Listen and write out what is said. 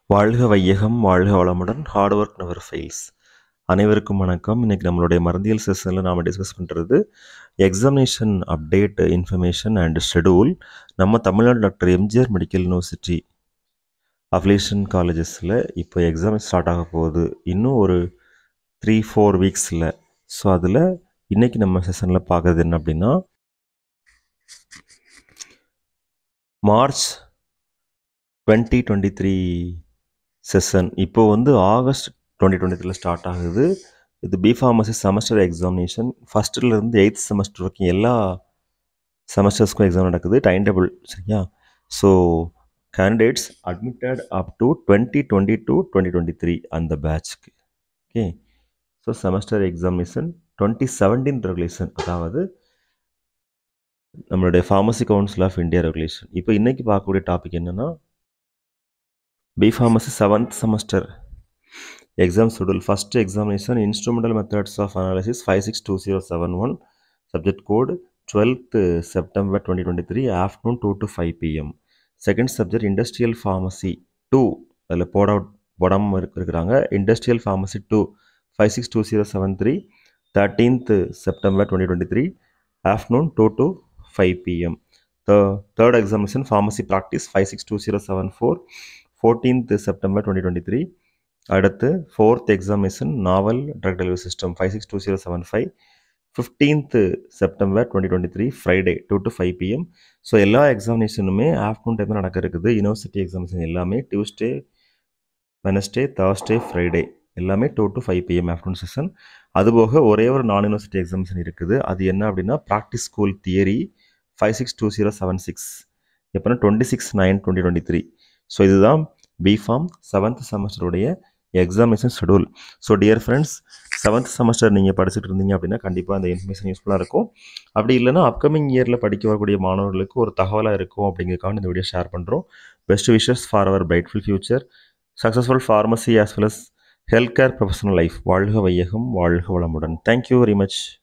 வாழ்க வையகம் வாழ்க வளமுடன் ஹார்ட் ஒர்க் நெவர் ஃபெயில்ஸ் அனைவருக்கும் வணக்கம் இன்னைக்கு நம்மளுடைய மருந்தியல் செஷனில் நாம் டிஸ்கஸ் பண்ணுறது examination update information and schedule நம்ம Tamil Nadu doctor M G R medical university affiliation காலேஜஸில் இப்போ எக்ஸாம் ஸ்டார்ட் ஆக போகுது இன்னும் ஒரு த்ரீ ஃபோர் வீக்ஸில் ஸோ அதில் இன்றைக்கி நம்ம செஷனில் பார்க்குறது என்ன அப்படின்னா March twenty twenty three session இப்போ வந்து ஆகஸ்ட் டுவெண்ட்டி டுவெண்ட்டி த்ரீல ஸ்டார்ட் ஆகுது இது பிஃபார்மசி செமஸ்டர் எக்ஸாமினேஷன் ஃபஸ்ட்டிலேருந்து எயித் செமஸ்டர் வரைக்கும் எல்லா செமஸ்டர்ஸ்க்கும் எக்ஸாம் நடக்குது டைம் டேபிள் சரியா so candidates admitted up to twenty twenty two twenty twenty three அந்த பேட்ச்க்கு okay so semester examination twenty seventeen regulation அதாவது நம்மளுடைய pharmacy council of India regulation இப்போ இன்றைக்கி பார்க்கக்கூடிய டாபிக் என்னென்னா B pharmacy seventh semester exam schedule first examination instrumental methods of analysis five six two zero seven one subject code twelfth September twenty twenty three afternoon two to five PM second subject industrial pharmacy two அதில் போட போடாமல் இருக்கிறாங்க industrial pharmacy two five six two zero seven three thirteenth September twenty twenty three afternoon two to five PM third examination pharmacy practice five six two zero seven four fourteenth September twenty twenty three அடுத்து fourth examination novel drug delivery system five six two zero seven five fifteenth September twenty twenty three Friday two to five PM so எல்லா எக்ஸாமினேஷனுமே afternoon டைமில் நடக்க இருக்குது university examination எல்லாமே Tuesday Wednesday Thursday Friday எல்லாமே two to five PM afternoon session அதுபோக ஒரே ஒரு நான் யூனிவர்சிட்டி எக்ஸாமினேஷன் இருக்குது அது என்ன அப்படின்னா practice school theory five six two zero seven six எப்போனா twenty six nine twenty twenty three so இதுதான் பிஃபார்ம் செவன்த் செமஸ்டருடைய examination schedule so dear friends seventh semester நீங்கள் படிச்சுட்டு இருந்தீங்க அப்படின்னா கண்டிப்பாக அந்த இன்ஃபர்மேஷன் யூஸ்ஃபுல்லாக இருக்கும் அப்படி இல்லைனா அப்கமிங் இயரில் படிக்க வரக்கூடிய மாணவர்களுக்கு ஒரு தகவலாக இருக்கும் அப்படிங்கிறதுக்காக இந்த வீடியோ ஷேர் பண்ணுறோம் best wishes for our brightful future successful pharmacy as well as health care professional life வாழ்க வையகம் வாழ்க வளமுடன் தேங்க்யூ வெரி மச்